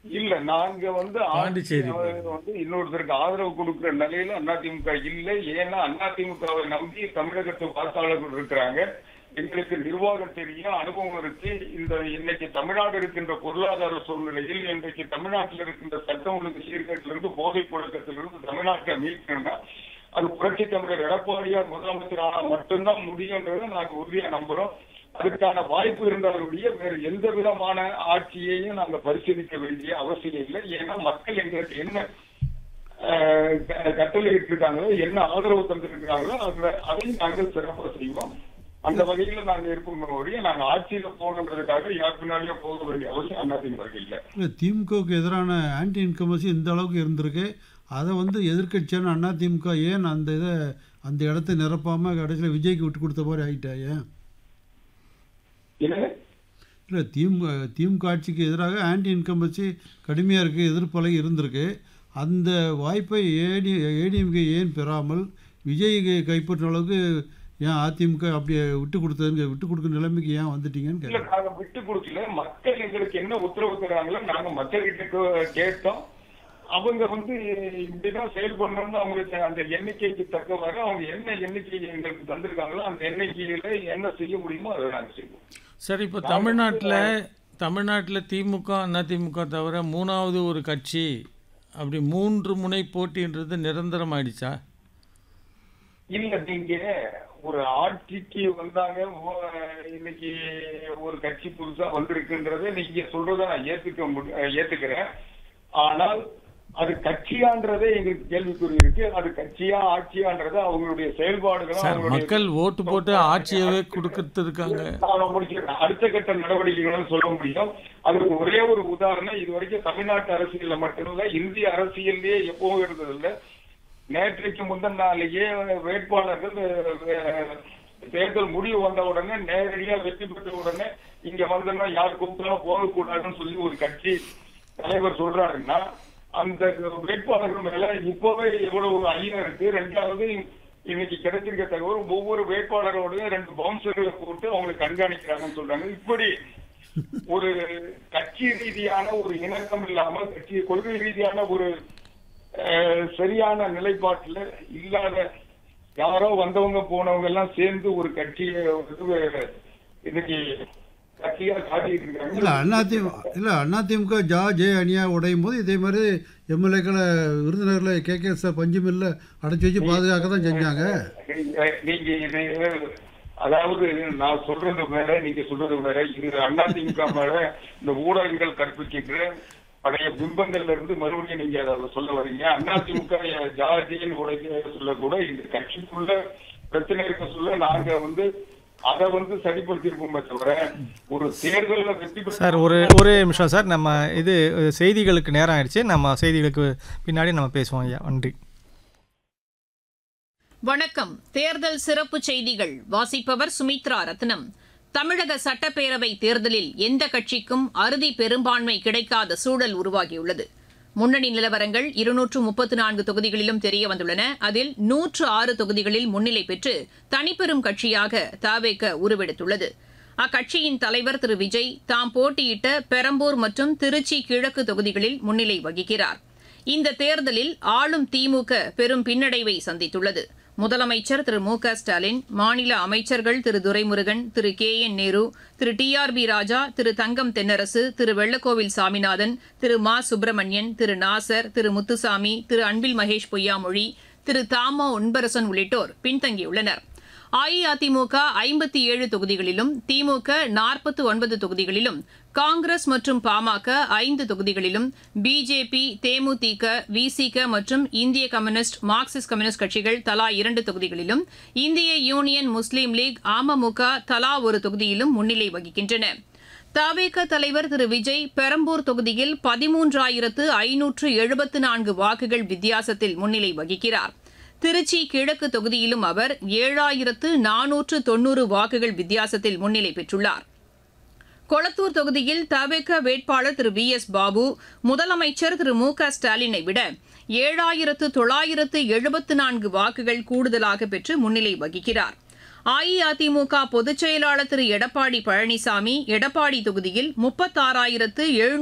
இல்ல நாங்க வந்து பாண்டிச்சேரி ஆட்சி வந்து இன்னொருத்தருக்கு ஆதரவு கொடுக்கிற நிலையில அதிமுக இல்லை ஏன்னா அதிமுகவை நம்பி தமிழகத்து வாக்காளர்கள் இருக்கிறாங்க எங்களுக்கு நிர்வாகம் தெரியும் அனுபவம் இருக்கு இந்த இன்னைக்கு தமிழ்நாடு இருக்கின்ற பொருளாதார சூழ்நிலையில் இன்றைக்கு தமிழ்நாட்டில் இருக்கின்ற சட்டம் ஒழுங்கு சீர்கேட்டிலிருந்து போதைப் புழக்கத்திலிருந்து தமிழ்நாட்டை மீட்கணும்னா அது புரட்சி தமிழர் எடப்பாடியார் முதலமைச்சர் ஆனா மட்டும்தான் முடியுன்றதை நாங்க உறுதியா நம்புறோம் அதுக்கான வாய்ப்பு இருந்தாலுடைய வேறு எந்த விதமான ஆட்சியையும் நாங்க பரிசீலிக்க வேண்டிய அவசியம் இல்லை ஏன்னா மக்கள் எங்களுக்கு என்ன அஹ், க- கட்டளை இருக்காங்களோ என்ன ஆதரவு தந்திருக்கிறாங்களோ அதுல அதையும் நாங்கள் சிறப்பாக செய்வோம் அந்த வகையில நாங்க இருப்போம் ஒழிய நாங்க ஆட்சியில போகணுன்றதுக்காக யார் பின்னாலேயும் போக வேண்டிய அவசியம் அதிமுக இல்லை இல்லை திமுகவுக்கு எதிரான ஆன்டி இன்கமசி இந்த அளவுக்கு இருந்திருக்கு அதை வந்து எதிர்க்கட்சியான அண்ணா திமுக ஏன் அந்த இதை அந்த இடத்த நிரப்பாமல் கடைசியில் விஜய்க்கு விட்டு கொடுத்த மாதிரி ஆகிட்டா ஏன் என்ன இல்லை திமுக திமுக ஆட்சிக்கு எதிராக ஆன்டி இன்கம்பன்சி கடுமையாக இருக்குது எதிர்ப்பலை இருந்திருக்கு அந்த வாய்ப்பை ஏடி ஏடிஎம்கே ஏன் பெறாமல் விஜய் கைப்பற்ற அளவுக்கு ஏன் அதிமுக அப்படியே விட்டு கொடுத்ததுங்க விட்டு கொடுக்குற நிலைமைக்கு ஏன் வந்துட்டீங்கன்னு இல்ல கேட்குறேன் நாங்க விட்டு கொடுக்கல மக்கள் எங்களுக்கு என்ன உத்தரவு தராங்களோ நாங்க மக்கள்கிட்ட கே- கேட்டோம் அவங்க வந்து இப்படிதான் செயல்படணும்னு அவங்களுக்கு அந்த எண்ணிக்கைக்கு தக்கவாறு அவங்க என்ன எண்ணிக்கை எங்களுக்கு தந்திருக்காங்களோ அந்த எண்ணிக்கையில என்ன செய்ய முடியுமோ அதை நாங்க செய்வோம் சரி இப்போ தமிழ்நாட்டில் தமிழ்நாட்டில் திமுக அதிமுக தவிர மூணாவது ஒரு கட்சி அப்படி மூன்று முனை போட்டின்றது நிரந்தரமாயிடுச்சா இல்ல நீங்க ஒரு ஆட்சிக்கு வந்தாங்க ஓ- இன்னைக்கு ஒரு கட்சி புதுசா வந்திருக்குன்றதை நீங்க சொல்றதை நான் ஏத்துக்க முடி- ஏத்துக்கிறேன் ஆனால் அது கட்சியான்றதே எங்களுக்கு கேள்விக்குறி இருக்கு அது கட்சியா ஆட்சியான்றது அவங்களுடைய செயல்பாடுகளும் சார் அவங்களுடைய மக்கள் ஓட்டு போட்டு ஆட்சியவே கொடுக்கறதுருக்காங்க நான் முடிச்சிடுறேன். அடுத்த கட்ட நடவடிக்கைகளும் சொல்ல முடியும் அதுக்கு ஒரே ஒரு உதாரணம் இது வரைக்கும் தமிழ்நாட்டு அரசியல்ல மட்டுமில்ல இந்திய அரசியல்லையே எப்பவும் இருந்ததில்ல நேற்றைக்கு முந்தின நாளையே வேட்பாளர்கள் அஹ், தேர்தல் முடிவு வந்த உடனே நேரடியா வெற்றி பெற்ற உடனே இங்க வந்தோம்னா யார் கூப்பிட்டாலும் போகக்கூடாதுன்னு சொல்லி ஒரு கட்சி தலைவர் சொல்றாருன்னா அந்த வேட்பாளர்கள் மேல இப்பவே எவ்வளவு ஐயம் இருக்கு ரெண்டாவது இன்னைக்கு கிடைச்சிருக்க தகவல் ஒவ்வொரு வேட்பாளரோடையும் ரெண்டு பவுன்சர்களை போட்டு அவங்களை கண்காணிக்கிறாங்கன்னு சொல்றாங்க இப்படி ஒரு கட்சி ரீதியான ஒரு இணக்கம் இல்லாம கட்சி கொள்கை ரீதியான ஒரு அஹ், சரியான நிலைப்பாட்டுல இல்லாத யாரோ வந்தவங்க போனவங்க எல்லாம் சேர்ந்து ஒரு கட்சியை வந்து இன்னைக்கு கட்சியா காட்டிட்டு இல்லை இருக்காங்க அதிமுக இல்லை அதிமுக ஜா ஜே அணியாக உடையும் போது இதே மாதிரி எம்எல்ஏக்களை விருதுநகரில் கே கே சார் பஞ்சுமில்ல அடைச்சி வச்சு பாதுகாக்க தான் செஞ்சாங்க நீங்க இது அதாவது நான் சொல்றது வேற நீங்க சொல்றது வேற இது அதிமுக மேல இந்த ஊடகங்கள் கற்பிக்கின்ற பழைய பிம்பங்கள்ல இருந்து மறுபடியும் நீங்க அதை சொல்ல வர்றீங்க அதிமுக ஜாதியின் உடைய சொல்லக்கூட இந்த கட்சிக்குள்ள பிரச்சனை இருக்க சொல்ல நாங்க வந்து அதை வந்து சரிப்படுத்திருப்போமே தவிர ஒரு தேர்தல்ல வெற்றி பெற்ற சார் ஒரு ஒரு நிமிஷம் சார் நம்ம இது அஹ், செய்திகளுக்கு நேரம் ஆயிடுச்சு நம்ம செய்திகளுக்கு பின்னாடி நம்ம பேசுவோம் ஐயா நன்றி வணக்கம் தேர்தல் சிறப்பு செய்திகள் வாசிப்பவர் சுமித்ரா ரத்னம் தமிழக சட்டப்பேரவை தேர்தலில் எந்த கட்சிக்கும் அறுதி பெரும்பான்மை கிடைக்காத சூழல் உருவாகியுள்ளது முன்னணி நிலவரங்கள் இருநூற்று முப்பத்து நான்கு தொகுதிகளிலும் தெரிய வந்துள்ளன அதில் நூற்று ஆறு தொகுதிகளில் முன்னிலை பெற்று தனிப்பெரும் கட்சியாக தாவேக உருவெடுத்துள்ளது அக்கட்சியின் தலைவர் திரு விஜய் தாம் போட்டியிட்ட பெரம்பூர் மற்றும் திருச்சி கிழக்கு தொகுதிகளில் முன்னிலை வகிக்கிறார் இந்த தேர்தலில் ஆளும் திமுக பெரும் பின்னடைவை சந்தித்துள்ளது முதலமைச்சர் திரு மு க ஸ்டாலின் மாநில அமைச்சர்கள் திரு துரைமுருகன் திரு கே என் நேரு திரு டி ஆர் பி ராஜா திரு தங்கம் தென்னரசு திரு வெள்ளக்கோவில் சாமிநாதன் திரு மா சுப்பிரமணியன் திரு நாசர் திரு முத்துசாமி திரு அன்பில் மகேஷ் பொய்யாமொழி திரு தாமோ உன்பரசன் உள்ளிட்டோர் பின்தங்கியுள்ளனர் அஇஅதிமுக ஐம்பத்தி ஏழு தொகுதிகளிலும் திமுக நாற்பத்தி ஒன்பது தொகுதிகளிலும் காங்கிரஸ் மற்றும் பாமக ஐந்து தொகுதிகளிலும் பிஜேபி தேமுதிக விசிக மற்றும் இந்திய கம்யூனிஸ்ட் மார்க்சிஸ்ட் கம்யூனிஸ்ட் கட்சிகள் தலா இரண்டு தொகுதிகளிலும் இந்திய யூனியன் முஸ்லீம் லீக் அமமுக தலா ஒரு தொகுதியிலும் முன்னிலை வகிக்கின்றன தவேக தலைவர் திரு விஜய் பெரம்பூர் தொகுதியில் பதிமூன்றாயிரத்து ஐநூற்று எழுபத்து நான்கு வாக்குகள் வித்தியாசத்தில் முன்னிலை வகிக்கிறார் திருச்சி கிழக்கு தொகுதியிலும் அவர் ஏழாயிரத்து நானூற்று தொன்னூறு வாக்குகள் வித்தியாசத்தில் முன்னிலை பெற்றுள்ளார் கொளத்தூர் தொகுதியில் தவேக வேட்பாளர் திரு வி எஸ் பாபு முதலமைச்சர் திரு மு க ஸ்டாலினை விட ஏழாயிரத்து தொள்ளாயிரத்து எழுபத்து நான்கு வாக்குகள் கூடுதலாக பெற்று முன்னிலை வகிக்கிறார் அஇஅதிமுக பொதுச் செயலாளர் திரு எடப்பாடி பழனிசாமி எடப்பாடி தொகுதியில் முப்பத்தாறாயிரத்து எழுநூற்று